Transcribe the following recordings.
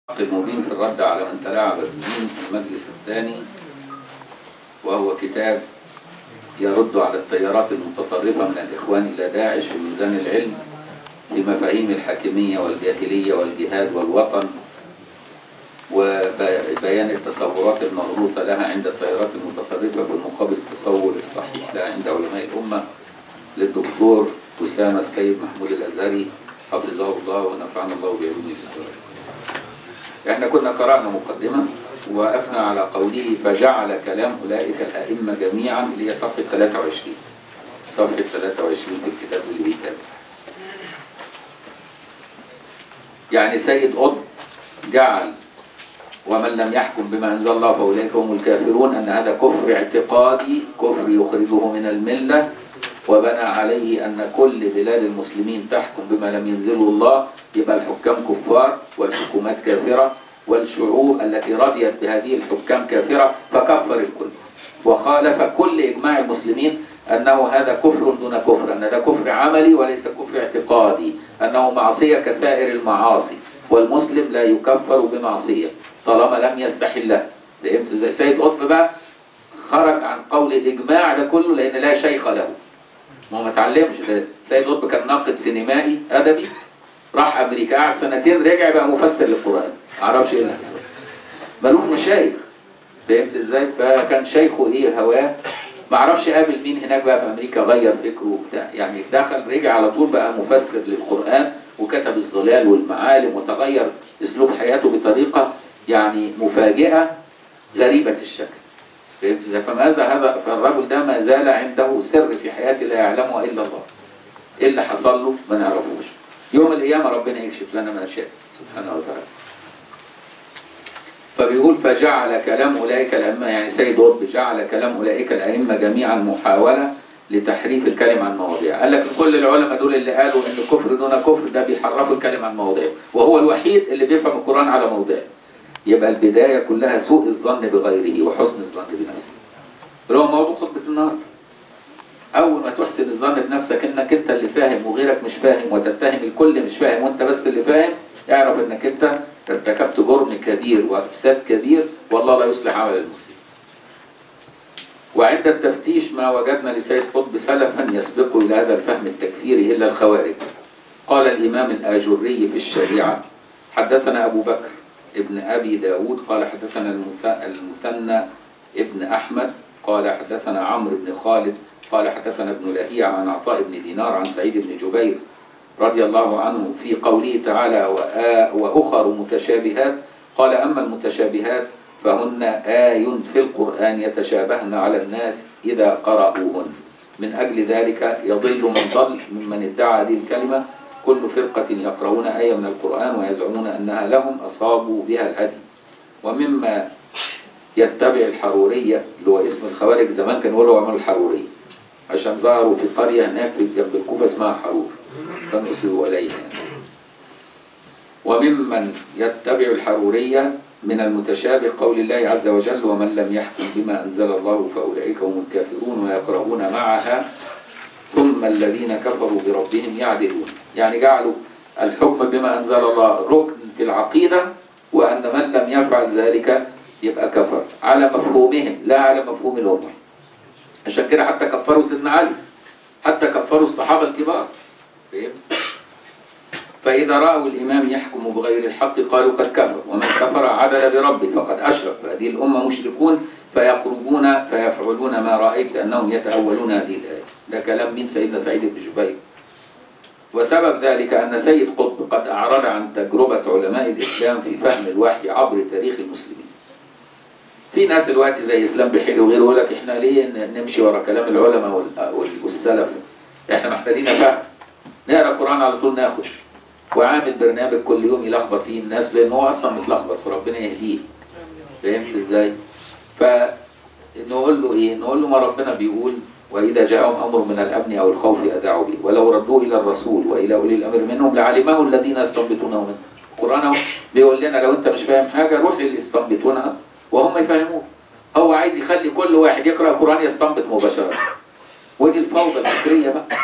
المبين في الرد على من تلاعب بالدين في المجلس الثاني وهو كتاب يرد على التيارات المتطرفة من الإخوان إلى داعش في ميزان العلم بمفاهيم الحاكمية والجاهلية والجهاد والوطن وبيان التصورات المغلوطة لها عند التيارات المتطرفة بالمقابل التصور الصحيح لها عند علماء الأمة للدكتور أسامة السيد محمود الأزهري حفظه الله ونفعنا الله بعلومه الأزهري احنا كنا قرأنا مقدمة ووقفنا على قوله فجعل كلام أولئك الأئمة جميعا اللي هي صفحة 23 صفحة 23 في الكتاب اللي بيتابع يعني سيد قطب جعل ومن لم يحكم بما أنزل الله فأولئك هم الكافرون أن هذا كفر اعتقادي كفر يخرجه من الملة وبنى عليه أن كل بلاد المسلمين تحكم بما لم ينزله الله يبقى الحكام كفار والحكومات كافرة والشعوب التي رضيت بهذه الحكام كافرة فكفر الكل وخالف كل إجماع المسلمين أنه هذا كفر دون كفر أن ده كفر عملي وليس كفر اعتقادي أنه معصية كسائر المعاصي والمسلم لا يكفر بمعصية طالما لم يستحلها فهمت ازاي سيد قطب بقى خرج عن قول الإجماع ده كله لأن لا شيخ له ما هو ما اتعلمش ده سيد قطب كان ناقد سينمائي أدبي راح أمريكا قعد سنتين رجع بقى مفسر للقرآن معرفش ايه اللي حصل ملوش مشايخ فهمت ازاي فكان شيخه ايه هواه معرفش قابل مين هناك بقى في امريكا غير فكره وبتاع يعني دخل رجع على طول بقى مفسر للقرآن وكتب الظلال والمعالم وتغير اسلوب حياته بطريقة يعني مفاجئة غريبة الشكل فهمت ازاي فماذا هذا فالرجل ده ما زال عنده سر في حياته لا يعلمه الا الله ايه اللي حصل له ما نعرفوش يوم القيامة ربنا يكشف لنا ما شاء سبحانه وتعالى فبيقول فجعل كلام أولئك الأئمة يعني سيد قطب جعل كلام أولئك الأئمة جميعا محاولة لتحريف الكلم عن مواضيع قال لك كل العلماء دول اللي قالوا ان كفر دون كفر ده بيحرفوا الكلم عن مواضيع وهو الوحيد اللي بيفهم القرآن على موضع يبقى البداية كلها سوء الظن بغيره وحسن الظن بنفسه اللي هو موضوع خطبة النهارده اول ما تحسن الظن بنفسك انك انت اللي فاهم وغيرك مش فاهم وتتهم الكل مش فاهم وانت بس اللي فاهم اعرف انك انت ارتكبت جرم كبير وافساد كبير والله لا يصلح عمل المفسدين وعند التفتيش ما وجدنا لسيد قطب سلفا يسبق الى هذا الفهم التكفيري الا الخوارج قال الامام الاجري في الشريعه حدثنا ابو بكر ابن ابي داود قال حدثنا المثنى ابن احمد قال حدثنا عمرو بن خالد قال حدثنا ابن لهيع عن عطاء بن دينار عن سعيد بن جبير رضي الله عنه في قوله تعالى وأخر متشابهات قال أما المتشابهات فهن آي في القرآن يتشابهن على الناس إذا قرأوهن من أجل ذلك يضل من ضل ممن ادعى هذه الكلمة كل فرقة يقرؤون آية من القرآن ويزعمون أنها لهم أصابوا بها الهدي ومما يتبع الحرورية اللي هو اسم الخوارج زمان كانوا يقولوا عملوا الحرورية عشان ظهروا في قرية هناك جنب الكوفة اسمها حرور فنسوا إليها وممن يتبع الحرورية من المتشابه قول الله عز وجل ومن لم يحكم بما أنزل الله فأولئك هم الكافرون ويقرؤون معها ثم الذين كفروا بربهم يعدلون يعني جعلوا الحكم بما أنزل الله ركن في العقيدة وأن من لم يفعل ذلك يبقى كفر على مفهومهم لا على مفهوم الأمة عشان كده حتى كفروا سيدنا علي حتى كفروا الصحابة الكبار فهم؟ فإذا رأوا الإمام يحكم بغير الحق قالوا قد كفر ومن كفر عدل بربه فقد أشرك فهذه الأمة مشركون فيخرجون فيفعلون ما رأيت لأنهم يتأولون هذه الآية ده كلام من سيدنا سعيد بن جبير وسبب ذلك أن سيد قطب قد أعرض عن تجربة علماء الإسلام في فهم الوحي عبر تاريخ المسلمين في ناس دلوقتي زي اسلام بحيري وغيره يقول لك احنا ليه نمشي ورا كلام العلماء والسلف احنا محتاجين فهم نقرا القران على طول ناخد وعامل برنامج كل يوم يلخبط فيه الناس لان هو اصلا متلخبط فربنا يهديه فهمت ازاي فنقول له ايه نقول له ما ربنا بيقول واذا جاءهم امر من الامن او الخوف اذاعوا به ولو ردوه الى الرسول والى اولي الامر منهم لعلمه الذين يستنبطونه منه القران بيقول لنا لو انت مش فاهم حاجه روح للي يستنبطونها وهم يفهموه هو عايز يخلي كل واحد يقرأ القرآن يستنبط مباشرة ودي الفوضى الفكرية بقى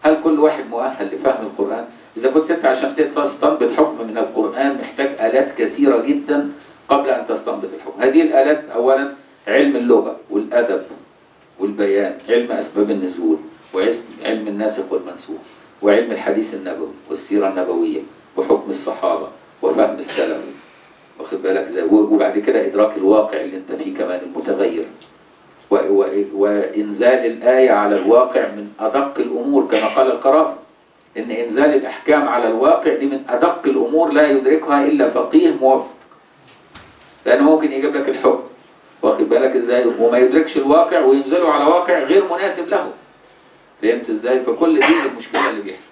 هل كل واحد مؤهل لفهم القرآن؟ إذا كنت أنت عشان تستنبط حكم من القرآن محتاج آلات كثيرة جدا قبل أن تستنبط الحكم هذه الآلات أولا علم اللغة والأدب والبيان علم أسباب النزول وعلم الناسخ والمنسوخ وعلم الحديث النبوي والسيرة النبوية وحكم الصحابة وفهم السلف واخد بالك ازاي وبعد كده إدراك الواقع اللي أنت فيه كمان المتغير و- و- وإنزال الآية على الواقع من أدق الأمور كما قال القرافي إن إنزال الأحكام على الواقع دي من أدق الأمور لا يدركها إلا فقيه موفق لأنه ممكن يجيب لك الحكم واخد بالك إزاي وما يدركش الواقع وينزله على واقع غير مناسب له فهمت إزاي فكل دي المشكلة اللي بيحصل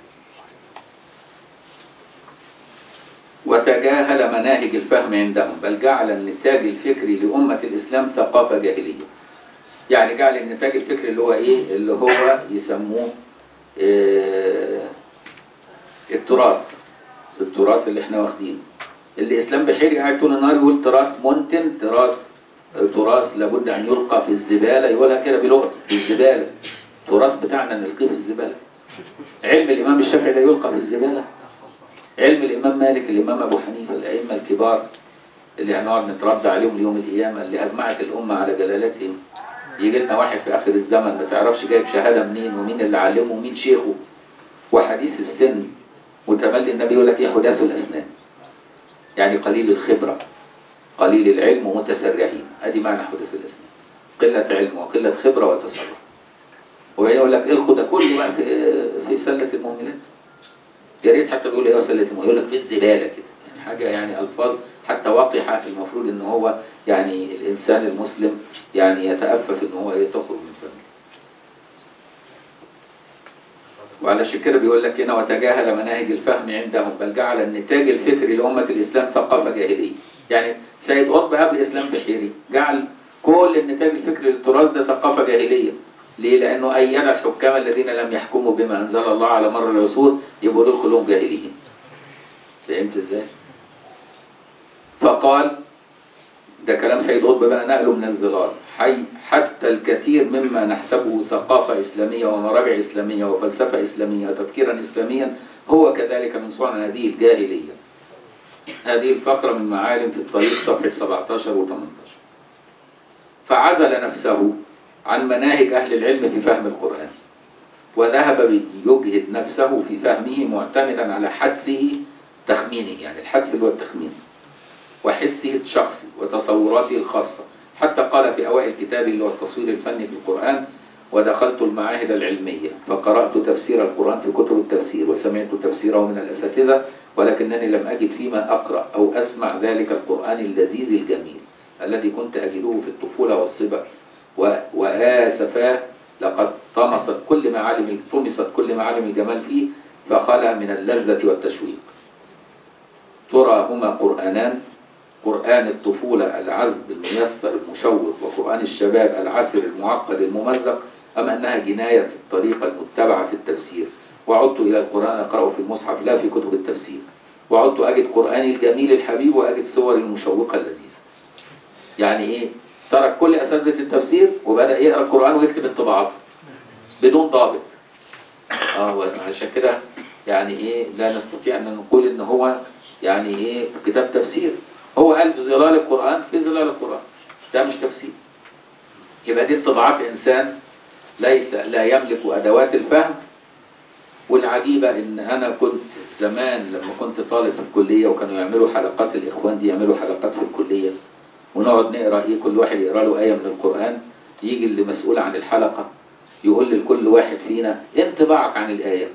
وتجاهل مناهج الفهم عندهم بل جعل النتاج الفكري لأمة الإسلام ثقافة جاهلية يعني جعل النتاج الفكري اللي هو إيه اللي هو يسموه آه، التراث التراث اللي احنا واخدينه الإسلام بحيري قاعد طول النهار يقول تراث منتن تراث تراث لابد أن يلقى في الزبالة يقولها كده بلغة في الزبالة التراث بتاعنا نلقيه في الزبالة علم الإمام الشافعي لا يلقى في الزبالة علم الإمام مالك الإمام أبو حنيفة الأئمة الكبار اللي هنقعد نتربى عليهم ليوم القيامة اللي أجمعت الأمة على جلالتهم يجي لنا واحد في آخر الزمن ما تعرفش جايب شهادة منين ومين اللي علمه ومين شيخه وحديث السن وتملي النبي يقول لك إيه حداث الأسنان يعني قليل الخبرة قليل العلم ومتسرعين ادي معنى حدوث الاسلام قله علم وقله خبره وتسرع وبعدين يقول لك القوا ده كله بقى في في سله المؤمنات يا ريت حتى بيقول ايه سله المؤمنات يقول لك في الزباله كده يعني حاجه يعني الفاظ حتى وقحه المفروض ان هو يعني الانسان المسلم يعني يتأفف ان هو ايه تخرج من فمه وعلشان كده بيقول لك هنا وتجاهل مناهج الفهم عندهم بل جعل النتاج الفكري لأمة الإسلام ثقافة جاهلية يعني سيد قطب قبل الإسلام بحيري جعل كل النتاج الفكري للتراث ده ثقافة جاهلية ليه؟ لأنه أيد الحكام الذين لم يحكموا بما أنزل الله على مر العصور يبقوا دول كلهم جاهليين فهمت إزاي؟ فقال ده كلام سيد قطب بقى نقله من الظلال حي حتى الكثير مما نحسبه ثقافة إسلامية ومراجع إسلامية وفلسفة إسلامية وتفكيرا إسلاميا هو كذلك من صنع هذه الجاهلية هذه الفقرة من معالم في الطريق صفحة 17 و 18 فعزل نفسه عن مناهج أهل العلم في فهم القرآن وذهب يجهد نفسه في فهمه معتمدا على حدسه تخمينه يعني الحدس اللي هو التخمين وحسه الشخصي وتصوراته الخاصة حتى قال في أوائل كتابه اللي هو التصوير الفني في القرآن ودخلت المعاهد العلمية فقرأت تفسير القرآن في كتب التفسير وسمعت تفسيره من الأساتذة ولكنني لم أجد فيما أقرأ أو أسمع ذلك القرآن اللذيذ الجميل الذي كنت أجده في الطفولة والصبا و- وآسفاه لقد طمست كل معالم طمست كل معالم الجمال فيه فخلى من اللذة والتشويق ترى هما قرآنان قرآن الطفولة العذب الميسر المشوق وقرآن الشباب العسر المعقد الممزق أم أنها جناية الطريقة المتبعة في التفسير وعدت إلى القرآن أقرأه في المصحف لا في كتب التفسير وعدت أجد قرآني الجميل الحبيب وأجد صور المشوقة اللذيذة يعني إيه ترك كل أساتذة التفسير وبدأ يقرأ القرآن ويكتب انطباعاته بدون ضابط اه عشان كده يعني ايه لا نستطيع ان نقول ان هو يعني ايه كتاب تفسير هو قال في ظلال القرآن في ظلال القرآن ده مش تفسير يبقى دي انطباعات إنسان ليس لا يملك أدوات الفهم والعجيبة إن أنا كنت زمان لما كنت طالب في الكلية وكانوا يعملوا حلقات الإخوان دي يعملوا حلقات في الكلية ونقعد نقرأ إيه كل واحد يقرأ له آية من القرآن يجي اللي مسؤول عن الحلقة يقول لكل واحد فينا إيه انطباعك عن الآية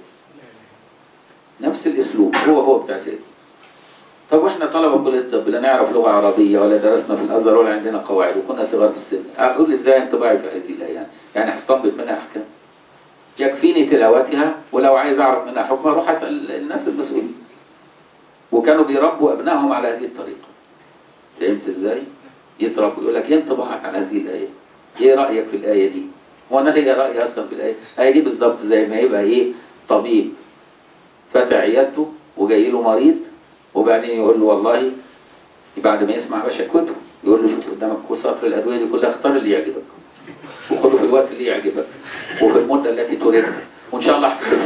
نفس الأسلوب هو هو بتاع سيدنا طب واحنا طلبه كليه الطب لا نعرف لغه عربيه ولا درسنا في الازهر ولا عندنا قواعد وكنا صغار في السن اقول ازاي انطباعي في هذه الايه يعني يعني هستنبط منها احكام يكفيني تلاوتها ولو عايز اعرف منها حكم اروح اسال الناس المسؤولين وكانوا بيربوا ابنائهم على هذه الطريقه فهمت ازاي يتربوا يقول لك ايه انطباعك عن هذه الايه ايه رايك في الايه دي هو انا ليا راي اصلا في الايه الايه دي بالظبط زي ما يبقى ايه طبيب فتح عيادته وجاي له مريض وبعدين يقول له والله بعد ما يسمع بشكوته يقول له شوف قدامك صفر الادويه دي كلها اختار اللي يعجبك وخده في الوقت اللي يعجبك وفي المده التي تريدها وان شاء الله هتخف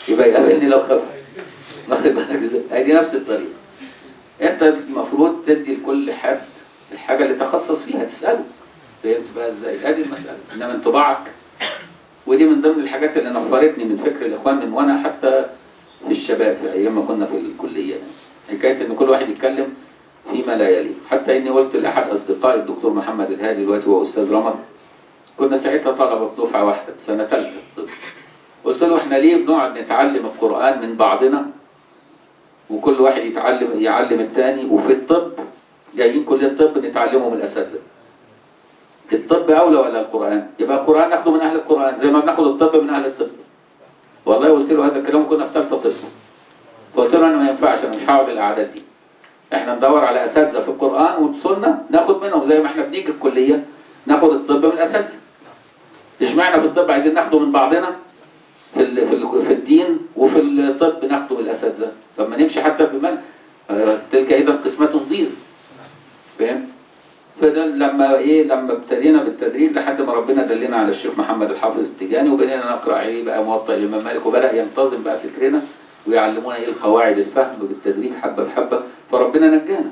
يبقى يقابلني لو خاف واخد بالك ازاي؟ هي دي نفس الطريقه انت المفروض تدي لكل حد الحاجه اللي تخصص فيها تساله فهمت بقى ازاي؟ ادي المساله انما انطباعك ودي من ضمن الحاجات اللي نفرتني من فكر الاخوان من وانا حتى في الشباب في ايام ما كنا في الكليه يعني. حكايه ان كل واحد يتكلم فيما لا يليق حتى اني قلت لاحد اصدقائي الدكتور محمد الهادي دلوقتي هو استاذ رمض كنا ساعتها طلبه في دفعه واحده سنه ثالثه طب قلت له احنا ليه بنقعد نتعلم القران من بعضنا وكل واحد يتعلم يعلم الثاني وفي الطب جايين كليه الطب نتعلمه من الاساتذه الطب اولى ولا القران يبقى القران ناخده من اهل القران زي ما بناخد الطب من اهل الطب والله قلت له هذا الكلام كنا في ثالثه طب قلت له انا ما ينفعش انا مش هقعد الاعداد دي احنا ندور على اساتذه في القران والسنه ناخد منهم زي ما احنا بنيجي الكليه ناخد الطب من الاساتذه اشمعنى في الطب عايزين ناخده من بعضنا في ال في ال في الدين وفي الطب ناخده من الاساتذه طب ما نمشي حتى بمن آه، تلك ايضا قسمه ضيزه فاهم فده لما ايه لما ابتدينا بالتدريج لحد ما ربنا دلنا على الشيخ محمد الحافظ التجاني وبدينا نقرا عليه بقى موطئ الامام مالك وبدا ينتظم بقى فكرنا ويعلمونا ايه القواعد الفهم بالتدريج حبه بحبه فربنا نجانا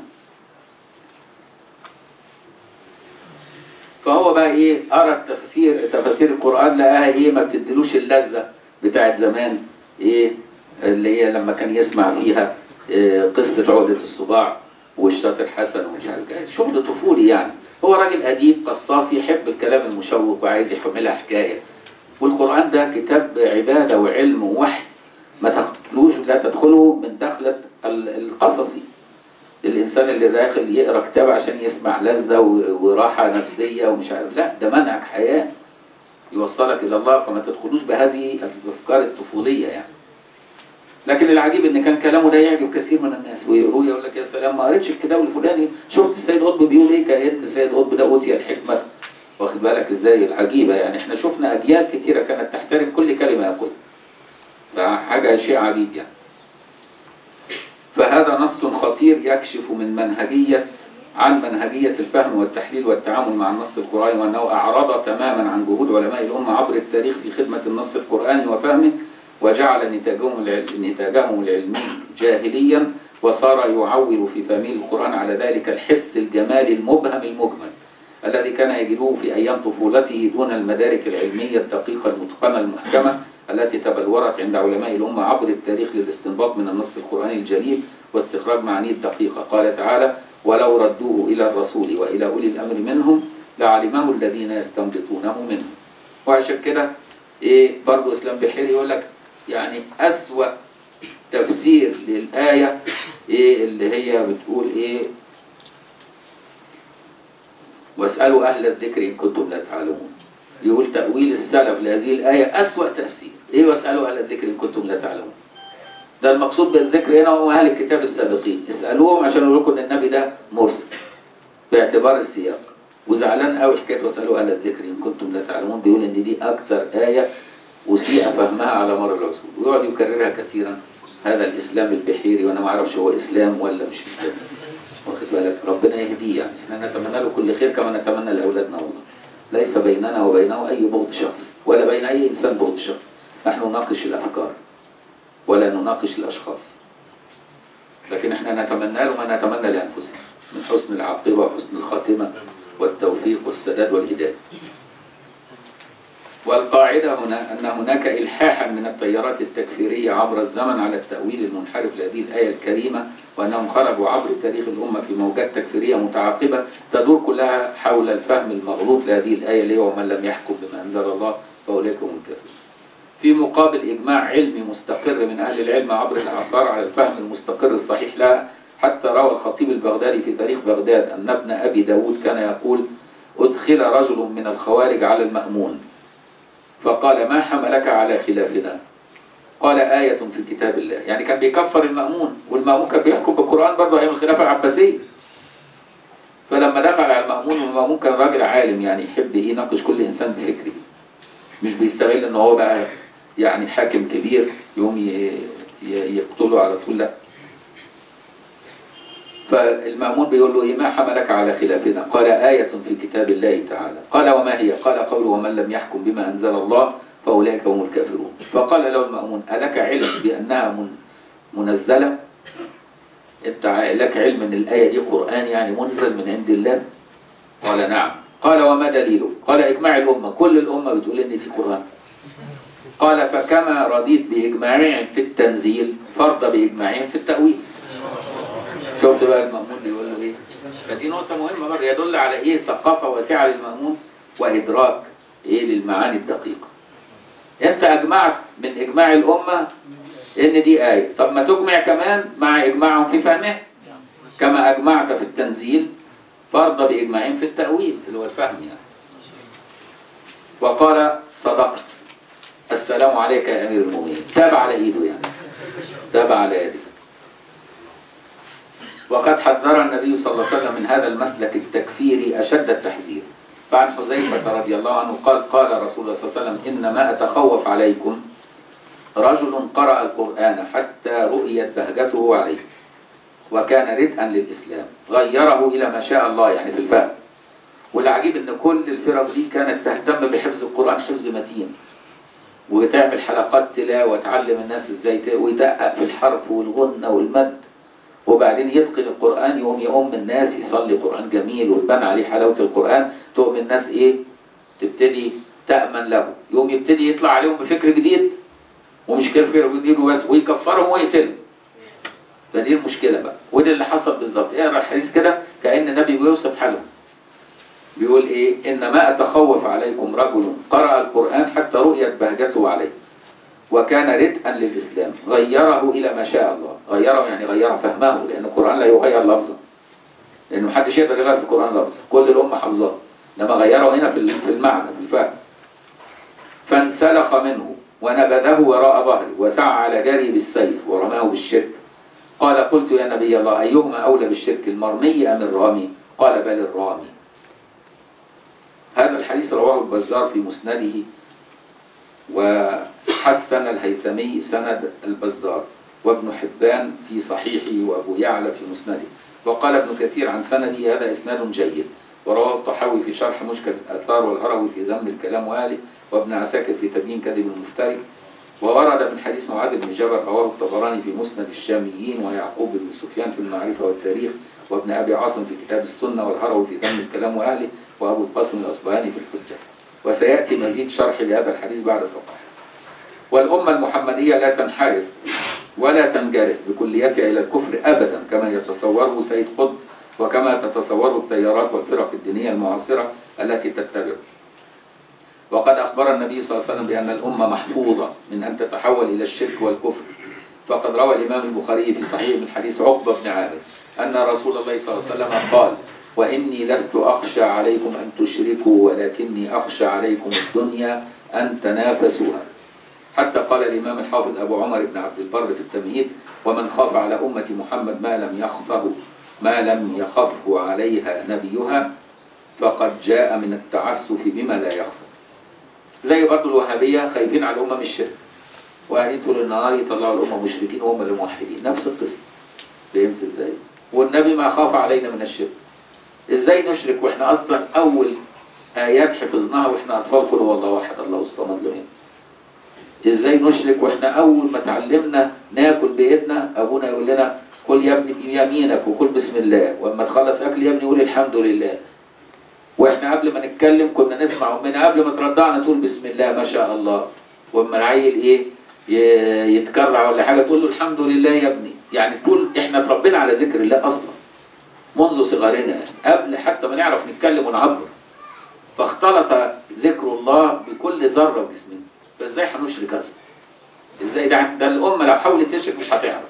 فهو بقى ايه قرا التفسير تفاسير القران لقاها ايه ما بتديلوش اللذه بتاعت زمان ايه اللي هي لما كان يسمع فيها إيه قصه عقده الصباع والشاطر حسن ومش عارف ايه شغل طفولي يعني هو راجل اديب قصاص يحب الكلام المشوق وعايز يحملها حكايه والقران ده كتاب عباده وعلم ووحي ما تدخلوش لا تدخله من دخله ال- القصصي الانسان اللي داخل يقرا كتاب عشان يسمع لذه و- وراحه نفسيه ومش عارف لا ده منهج حياه يوصلك الى الله فما تدخلوش بهذه الافكار الطفوليه يعني لكن العجيب ان كان كلامه ده يعجب كثير من الناس ويقروه يقول لك يا سلام ما قريتش الكتاب الفلاني شفت السيد قطب بيقول ايه كان السيد قطب ده اوتي الحكمه واخد بالك ازاي العجيبه يعني احنا شفنا اجيال كثيره كانت تحترم كل كلمه يقولها فحاجه شيء عجيب يعني فهذا نص خطير يكشف من منهجية عن منهجية الفهم والتحليل والتعامل مع النص القرآني وأنه أعرض تماما عن جهود علماء الأمة عبر التاريخ في خدمة النص القرآني وفهمه وجعل نتاجهم العل- نتاجهم العلمي جاهليا وصار يعول في فهمه القرآن على ذلك الحس الجمالي المبهم المجمل الذي كان يجدوه في أيام طفولته دون المدارك العلمية الدقيقة المتقنة المحكمة التي تبلورت عند علماء الأمة عبر التاريخ للاستنباط من النص القرآني الجليل واستخراج معانيه الدقيقة قال تعالى ولو ردوه إلى الرسول وإلى أولي الأمر منهم لعلمه الذين يستنبطونه منهم وعشان كده إيه برضو إسلام بحيري يقول لك يعني أسوأ تفسير للآية إيه اللي هي بتقول إيه واسألوا أهل الذكر إن كنتم لا تعلمون يقول تأويل السلف لهذه الآية أسوأ تفسير إيه واسألوا أهل الذكر إن كنتم لا تعلمون ده المقصود بالذكر هنا هم أهل الكتاب السابقين اسألوهم عشان يقول لكم إن النبي ده مرسل باعتبار السياق وزعلان قوي حكاية واسألوا أهل الذكر إن كنتم لا تعلمون بيقول إن دي أكتر آية أسيء فهمها على مر العصور ويقعد يكررها كثيرا هذا الإسلام البحيري وأنا ما أعرفش هو إسلام ولا مش إسلام واخد بالك ربنا يهديه يعني احنا نتمنى له كل خير كما نتمنى لاولادنا والله ليس بيننا وبينه اي بغض شخص ولا بين اي انسان بغض شخص نحن نناقش الافكار ولا نناقش الاشخاص لكن احنا نتمنى له ما نتمنى لانفسنا من حسن العاقبه وحسن الخاتمه والتوفيق والسداد والهدايه والقاعدة هنا أن هناك إلحاحا من التيارات التكفيرية عبر الزمن على التأويل المنحرف لهذه الآية الكريمة وأنهم خرجوا عبر تاريخ الأمة في موجات تكفيرية متعاقبة تدور كلها حول الفهم المغلوط لهذه الآية اللي هو من لم يحكم بما أنزل الله فأولئك هم الكافرون. في مقابل إجماع علمي مستقر من أهل العلم عبر الأعصار على الفهم المستقر الصحيح لها حتى روى الخطيب البغدادي في تاريخ بغداد أن ابن أبي داود كان يقول أدخل رجل من الخوارج على المأمون فقال ما حملك على خلافنا قال آية في كتاب الله يعني كان بيكفر المأمون والمأمون كان بيحكم بالقرآن برضه أيام الخلافة العباسية فلما دخل على المأمون والمأمون كان راجل عالم يعني يحب إيه يناقش كل إنسان بفكره مش بيستغل إن هو بقى يعني حاكم كبير يقوم ي- ي- يقتله على طول لا فالمأمون بيقول له إيه ما حملك على خلافنا قال آية في كتاب الله تعالى قال وما هي قال قوله ومن لم يحكم بما أنزل الله فأولئك هم الكافرون فقال له المأمون ألك علم بأنها من منزلة أنت لك علم أن الآية دي قرآن يعني منزل من عند الله قال نعم قال وما دليله قال إجماع الأمة كل الأمة بتقول إن في قرآن قال فكما رضيت بإجماعهم في التنزيل فرض بإجماعهم في التأويل شفت بقى المأمون بيقول له إيه فدي نقطة مهمة برضه يدل على إيه ثقافة واسعة للمأمون وإدراك إيه للمعاني الدقيقة أنت أجمعت من إجماع الأمة إن دي آية طب ما تجمع كمان مع إجماعهم في فهمه كما أجمعت في التنزيل فرض بإجماعهم في التأويل اللي هو الفهم يعني وقال صدقت السلام عليك يا أمير المؤمنين تاب على إيده يعني تاب على يده وقد حذر النبي صلى الله عليه وسلم من هذا المسلك التكفيري أشد التحذير فعن حذيفة رضي الله عنه قال قال رسول الله صلى الله عليه وسلم إنما أتخوف عليكم رجل قرأ القرآن حتى رؤيت بهجته عليه وكان ردءا للإسلام غيره إلى ما شاء الله يعني في الفهم والعجيب ان كل الفرق دي كانت تهتم بحفظ القرآن حفظ متين وتعمل حلقات تلاوة وتعلم الناس ازاي ت- ويدقق في الحرف والغنة والمد وبعدين يتقن القرآن يقوم يقوم الناس يصلي قرآن جميل ويبان عليه حلاوة القرآن تقوم الناس ايه تبتدي تأمن له يقوم يبتدي يطلع عليهم بفكر جديد ومش كفر جديد بس ويكفرهم ويقتلهم فدي المشكلة بقى وده اللي حصل بالظبط اقرا الحديث كده كأن النبي بيوصف حالهم بيقول ايه انما اتخوف عليكم رجل قرأ القرآن حتى رؤيت بهجته عليه وكان ردءا للإسلام غيره إلى ما شاء الله غيره يعني غير فهمه لأن القرآن لا يغير لفظا لأن محدش يقدر يغير في القرآن لفظا كل الأمة حافظاه إنما غيره هنا في في المعنى في الفهم فانسلخ منه ونبذه وراء ظهره وسعى على جاره بالسيف ورماه بالشرك قال قلت يا نبي الله أيهما أولى بالشرك المرمي أم الرامي قال بل الرامي هذا الحديث رواه البزار في مسنده وحسن الهيثمي سند البزار وابن حبان في صحيحه وابو يعلى في مسنده وقال ابن كثير عن سنده هذا اسناد جيد ورواه الطحاوي في شرح مشكل الاثار والهروي في ذم الكلام واله وابن عساكر في تبيين كذب المفتري وورد من حديث معاذ بن جبل رواه الطبراني في مسند الشاميين ويعقوب بن سفيان في المعرفه والتاريخ وابن ابي عاصم في كتاب السنه والهروي في ذم الكلام واهله وابو القاسم الاصبهاني في الحجه وسياتي مزيد شرح لهذا الحديث بعد صفحه والامه المحمديه لا تنحرف ولا تنجرف بكليتها الى الكفر ابدا كما يتصوره سيد قطب وكما تتصوره التيارات والفرق الدينيه المعاصره التي تتبعه وقد أخبر النبي صلى الله عليه وسلم بأن الأمة محفوظة من أن تتحول إلى الشرك والكفر فقد روى الإمام البخاري في صحيح من حديث عقبة بن عامر أن رسول الله صلى الله عليه وسلم قال وإني لست أخشى عليكم أن تشركوا ولكني أخشى عليكم الدنيا أن تنافسوها حتى قال الإمام الحافظ أبو عمر بن عبد البر في التمهيد ومن خاف على أمة محمد ما لم يخفه ما لم يخفه عليها نبيها فقد جاء من التعسف بما لا يخفى زي برضه الوهابية خايفين على الأمة من الشرك وقاعدين طول النهار يطلعوا الأمة مشركين وهم اللي موحدين نفس القصة فهمت ازاي؟ والنبي ما خاف علينا من الشرك ازاي نشرك واحنا اصلا اول ايات حفظناها واحنا اطفال قل هو الله واحد الله الصمد له ازاي نشرك واحنا اول ما اتعلمنا ناكل بايدنا ابونا يقول لنا كل يا ابني بيمينك وكل بسم الله واما تخلص اكل يا ابني قول الحمد لله واحنا قبل ما نتكلم كنا نسمع امنا قبل ما ترضعنا تقول بسم الله ما شاء الله واما العيل ايه ي- يتكرع ولا حاجه تقول له الحمد لله يا ابني يعني طول احنا اتربينا على ذكر الله اصلا منذ صغرنا يعني قبل حتى ما نعرف نتكلم ونعبر فاختلط ذكر الله بكل ذره في جسمنا فازاي هنشرك اصلا ازاي ده ده الامه لو حاولت تشرك مش هتعرف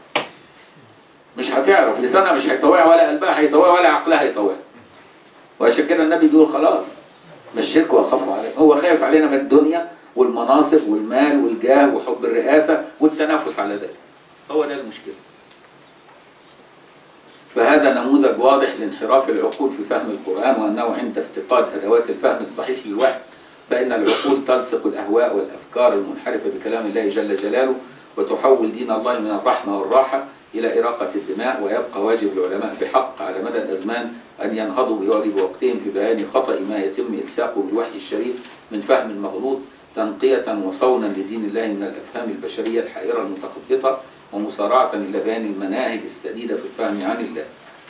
مش هتعرف لسانها مش هيطوع ولا قلبها هيطوع ولا عقلها هيطوع وعشان كده النبي بيقول خلاص مش شرك واخاف عليه هو خايف علينا من الدنيا والمناصب والمال والجاه وحب الرئاسه والتنافس على ذلك هو ده المشكله فهذا نموذج واضح لانحراف العقول في فهم القرآن وأنه عند افتقاد أدوات الفهم الصحيح للوحي فإن العقول تلصق الأهواء والأفكار المنحرفة بكلام الله جل جلاله وتحول دين الله من الرحمة والراحة إلى إراقة الدماء ويبقى واجب العلماء بحق على مدى الأزمان أن ينهضوا بواجب وقتهم في بيان خطأ ما يتم إلساقه بالوحي الشريف من فهم مغلوط تنقية وصونا لدين الله من الأفهام البشرية الحائرة المتخبطة ومسارعة إلى بيان المناهج السديدة في الفهم عن الله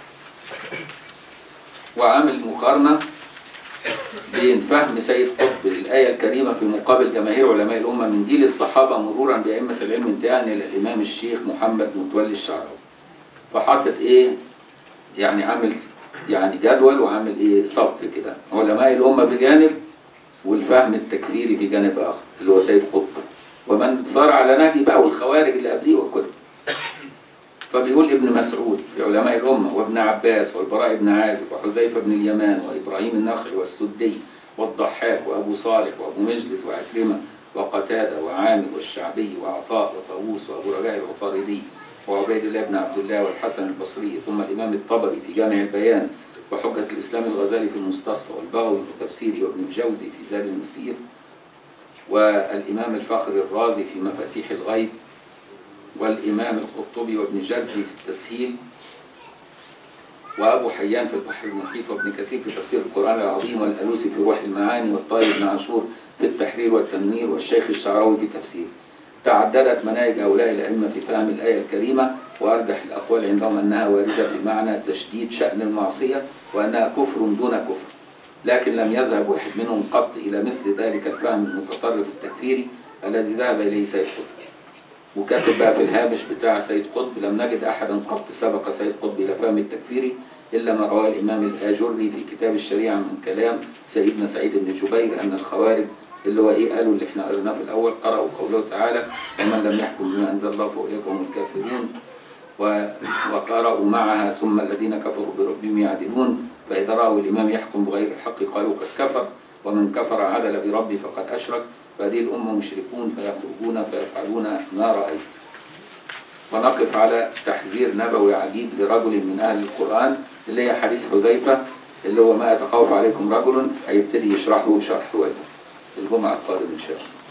وعامل مقارنة بين فهم سيد قطب للآية الكريمة في مقابل جماهير علماء الأمة من جيل الصحابة مرورا بأئمة العلم انتهاء إلى الإمام الشيخ محمد متولي الشعراوي فحاطط إيه يعني عامل يعني جدول وعامل إيه صف كده علماء الأمة بجانب والفهم التكفيري في جانب آخر اللي هو سيد قطب ومن صار على نهجه بقى والخوارج اللي قبليه وكده فبيقول ابن مسعود في علماء الأمة وابن عباس والبراء بن عازب وحذيفة بن اليمان وإبراهيم النخعي والسدي والضحاك وأبو صالح وأبو مجلس وعكرمة وقتادة وعامر والشعبي وعطاء وطاووس وأبو رجاء العطاردي وعبيد الله بن عبد الله والحسن البصري ثم الإمام الطبري في جامع البيان وحجة الإسلام الغزالي في المستصفى والبغوي في تفسيره وابن الجوزي في زاد المسير والإمام الفخر الرازي في مفاتيح الغيب والإمام القرطبي وابن جزي في التسهيل وأبو حيان في البحر المحيط وابن كثير في تفسير القرآن العظيم والألوسي في روح المعاني والطاير بن عاشور في التحرير والتنوير والشيخ الشعراوي في تفسير تعددت مناهج هؤلاء الأئمة في فهم الآية الكريمة وأرجح الأقوال عندهم أنها واردة بمعنى تشديد شأن المعصية وأنها كفر دون كفر لكن لم يذهب واحد منهم قط إلى مثل ذلك الفهم المتطرف التكفيري الذي ذهب إليه سيد قطب وكاتب بقى في الهامش بتاع سيد قطب لم نجد أحدا قط سبق سيد قطب إلى فهم التكفيري إلا ما رواه الإمام الآجري في كتاب الشريعة من كلام سيدنا سعيد بن جبير أن الخوارج اللي هو إيه قالوا اللي إحنا قريناه في الأول قرأوا قوله تعالى ومن لم يحكم بما أنزل الله فأولئك هم الكافرون و- وقرأوا معها ثم الذين كفروا بربهم يعدلون فإذا رأوا الإمام يحكم بغير الحق قالوا قد كفر ومن كفر عدل بربه فقد أشرك فهذه الأمة مشركون فيخرجون فيفعلون ما رأيت ونقف على تحذير نبوي عجيب لرجل من أهل القرآن اللي هي حديث حذيفة اللي هو ما يتخوف عليكم رجل هيبتدي يشرحه شرح واجب الجمعة القادمة إن شاء الله